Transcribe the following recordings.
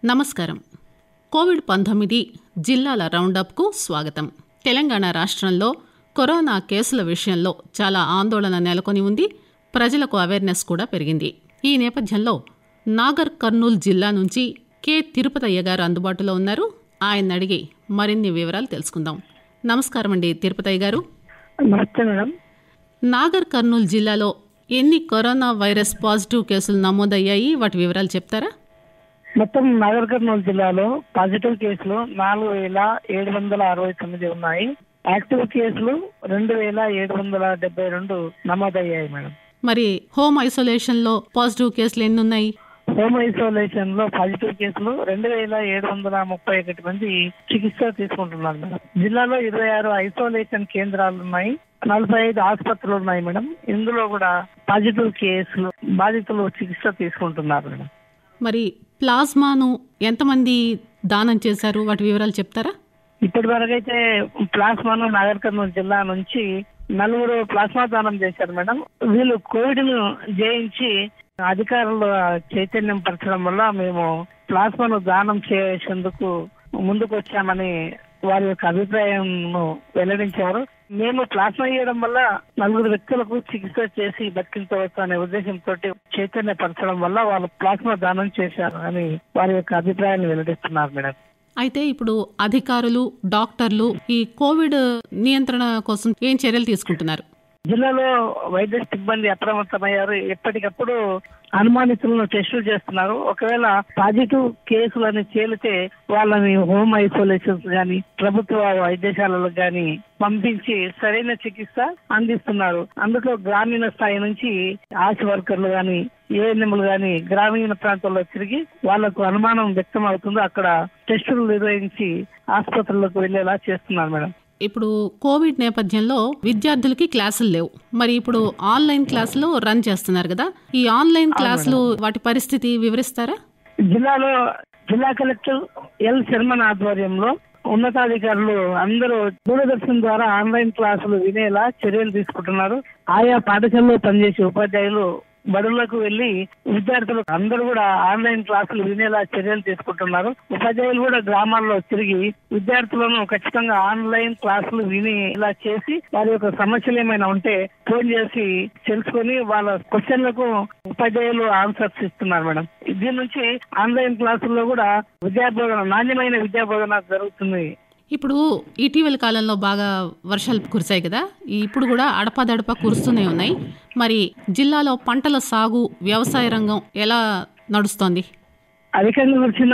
నమస్కారం కోవిడ్ పంతొమ్మిది జిల్లాల రౌండప్కు స్వాగతం తెలంగాణ రాష్ట్రంలో కరోనా కేసుల విషయంలో చాలా ఆందోళన నెలకొని ఉంది ప్రజలకు అవేర్నెస్ కూడా పెరిగింది ఈ నేపథ్యంలో నాగర్ కర్నూల్ జిల్లా నుంచి కె తిరుపతయ్య గారు అందుబాటులో ఉన్నారు ఆయన అడిగి మరిన్ని వివరాలు తెలుసుకుందాం నమస్కారం అండి తిరుపతయ్య గారు నమస్తే మేడం నాగర్ కర్నూల్ జిల్లాలో ఎన్ని కరోనా వైరస్ పాజిటివ్ కేసులు నమోదయ్యాయి వాటి వివరాలు చెప్తారా మొత్తం నాగర్ కర్నూలు జిల్లాలో పాజిటివ్ కేసులు నాలుగు వేల ఏడు వందల అరవై తొమ్మిది ఉన్నాయి యాక్టివ్ కేసులు రెండు వేల ఏడు వందల డెబ్బై రెండు నమోదయ్యాయి మేడం మరి హోమ్ ఐసోలేషన్లో పాజిటివ్ కేసులు ఎన్ని ఉన్నాయి హోమ్ ఐసోలేషన్ లో పాజిటివ్ కేసులు రెండు వేల ఏడు వందల ముప్పై ఒకటి మంది చికిత్స తీసుకుంటున్నారు మేడం జిల్లాలో ఇరవై ఆరు ఐసోలేషన్ కేంద్రాలు ఉన్నాయి నలభై ఐదు ఆసుపత్రులు ఉన్నాయి మేడం ఇందులో కూడా పాజిటివ్ కేసులు బాధితులు చికిత్స తీసుకుంటున్నారు మేడం మరి ప్లాస్మాను ఎంతమంది దానం చేశారు వాటి వివరాలు చెప్తారా ఇప్పటి వరకు అయితే ప్లాస్మాను నాగర్ కర్నూలు జిల్లా నుంచి నలుగురు ప్లాస్మా దానం చేశారు మేడం వీళ్ళు కోవిడ్ ను జయించి అధికారులు చైతన్యం పరచడం వల్ల మేము ప్లాస్మాను దానం చేసేందుకు ముందుకు వచ్చామని వారి యొక్క అభిప్రాయం వెల్లడించారు మేము ప్లాస్మా ఇవ్వడం వల్ల నలుగురు వ్యక్తులకు చికిత్స చేసి బతికించవచ్చు అనే ఉద్దేశంతో చైతన్య పరచడం వల్ల వాళ్ళు ప్లాస్మా దానం చేశారు అని వారి యొక్క అభిప్రాయాన్ని వెల్లడిస్తున్నారు మేడం అయితే ఇప్పుడు అధికారులు డాక్టర్లు ఈ కోవిడ్ నియంత్రణ కోసం ఏం చర్యలు తీసుకుంటున్నారు జిల్లాలో వైద్య సిబ్బంది అప్రమత్తమయ్యారు ఎప్పటికప్పుడు అనుమానితులను టెస్టులు చేస్తున్నారు ఒకవేళ పాజిటివ్ కేసులని తేలితే వాళ్ళని హోమ్ ఐసోలేషన్స్ గాని ప్రభుత్వ వైద్యశాలలకు గాని పంపించి సరైన చికిత్స అందిస్తున్నారు అందులో గ్రామీణ స్థాయి నుంచి ఆశ వర్కర్లు గాని ఏఎన్ఎంలు గాని గ్రామీణ ప్రాంతాల్లో తిరిగి వాళ్లకు అనుమానం వ్యక్తం అవుతుందో అక్కడ టెస్టులు నిర్వహించి ఆసుపత్రులకు వెళ్లేలా చేస్తున్నారు మేడం ఇప్పుడు కోవిడ్ నేపథ్యంలో విద్యార్థులకి క్లాసులు లేవు మరి ఇప్పుడు ఆన్లైన్ క్లాసులు రన్ చేస్తున్నారు కదా ఈ ఆన్లైన్ క్లాసులు వాటి పరిస్థితి వివరిస్తారా జిల్లాలో జిల్లా కలెక్టర్ ఎల్ శర్మన్ ఆధ్వర్యంలో ఉన్నతాధికారులు అందరూ దూరదర్శన్ ద్వారా ఆన్లైన్ క్లాసులు వినేలా చర్యలు తీసుకుంటున్నారు ఆయా పాఠశాలలో పనిచేసే ఉపాధ్యాయులు బడులకు వెళ్లి విద్యార్థులు అందరూ కూడా ఆన్లైన్ క్లాసులు వినేలా చర్యలు తీసుకుంటున్నారు ఉపాధ్యాయులు కూడా గ్రామాల్లో తిరిగి విద్యార్థులను ఖచ్చితంగా ఆన్లైన్ క్లాసులు విని ఇలా చేసి వారి యొక్క సమస్యలు ఏమైనా ఉంటే ఫోన్ చేసి తెలుసుకొని వాళ్ళ క్వశ్చన్లకు ఉపాధ్యాయులు ఆన్సర్స్ ఇస్తున్నారు మేడం దీని నుంచి ఆన్లైన్ క్లాసుల్లో కూడా విద్యాబోధన నాణ్యమైన విద్యాబోధన జరుగుతుంది ఇప్పుడు ఇటీవల కాలంలో బాగా వర్షాలు కురిశాయి కదా ఇప్పుడు కూడా అడపాదడపా కురుస్తూనే ఉన్నాయి మరి జిల్లాలో పంటల సాగు వ్యవసాయ రంగం ఎలా నడుస్తోంది అధికంగా కురిసిన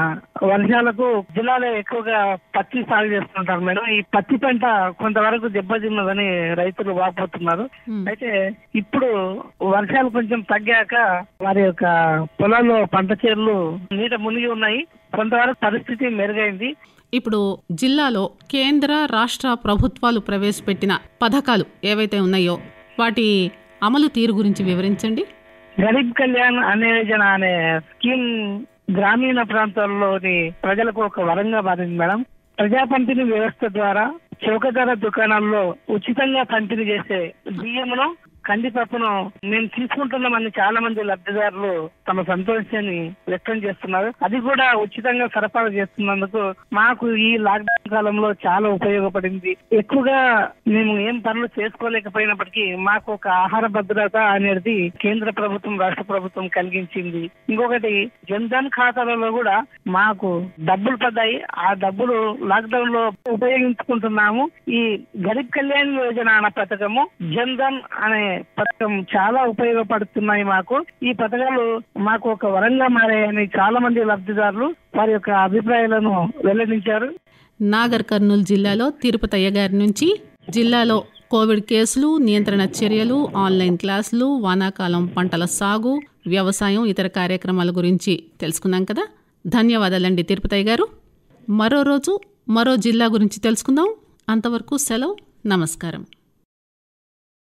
వర్షాలకు జిల్లాలో ఎక్కువగా పత్తి సాగు చేస్తుంటారు మేడం ఈ పత్తి పంట కొంతవరకు దెబ్బతిన్నదని రైతులు వాపోతున్నారు ఉమ్. అయితే ఇప్పుడు వర్షాలు కొంచెం తగ్గాక వారి యొక్క పొలాల్లో పంట చేర్లు నీట మునిగి ఉన్నాయి కొంతవరకు పరిస్థితి మెరుగైంది ఇప్పుడు జిల్లాలో కేంద్ర రాష్ట్ర ప్రభుత్వాలు ప్రవేశపెట్టిన పథకాలు ఏవైతే ఉన్నాయో వాటి అమలు తీరు గురించి వివరించండి గరీబ్ కళ్యాణ్ అనే యోజన అనే స్కీమ్ గ్రామీణ ప్రాంతాల్లోని ప్రజలకు ఒక వరంగా మారింది మేడం ప్రజా పంపిణీ వ్యవస్థ ద్వారా చౌక ధర దుకాణాల్లో ఉచితంగా పంపిణీ చేసే బియ్యమును కందిపప్పును మేము తీసుకుంటున్నామని చాలా మంది లబ్ధిదారులు తమ సంతోషాన్ని వ్యక్తం చేస్తున్నారు అది కూడా ఉచితంగా సరఫరా చేస్తున్నందుకు మాకు ఈ లాక్డౌన్ కాలంలో చాలా ఉపయోగపడింది ఎక్కువగా మేము ఏం పనులు చేసుకోలేకపోయినప్పటికీ మాకు ఒక ఆహార భద్రత అనేది కేంద్ర ప్రభుత్వం రాష్ట్ర ప్రభుత్వం కలిగించింది ఇంకొకటి జన్ధన్ ఖాతాలలో కూడా మాకు డబ్బులు పడ్డాయి ఆ డబ్బులు లాక్డౌన్ లో ఉపయోగించుకుంటున్నాము ఈ గరీబ్ కళ్యాణ్ యోజన అనే పథకము జన్ధన్ అనే పథకం చాలా ఉపయోగపడుతున్నాయి మాకు ఈ పథకాలు మాకు ఒక వరంగా మారాయని చాలా మంది లబ్ధిదారులు వారి యొక్క అభిప్రాయాలను వెల్లడించారు నాగర్ కర్నూలు జిల్లాలో తిరుపతయ్య గారి నుంచి జిల్లాలో కోవిడ్ కేసులు నియంత్రణ చర్యలు ఆన్లైన్ క్లాసులు వానాకాలం పంటల సాగు వ్యవసాయం ఇతర కార్యక్రమాల గురించి తెలుసుకున్నాం కదా ధన్యవాదాలండి తిరుపతయ్య గారు మరో రోజు మరో జిల్లా గురించి తెలుసుకుందాం అంతవరకు సెలవు నమస్కారం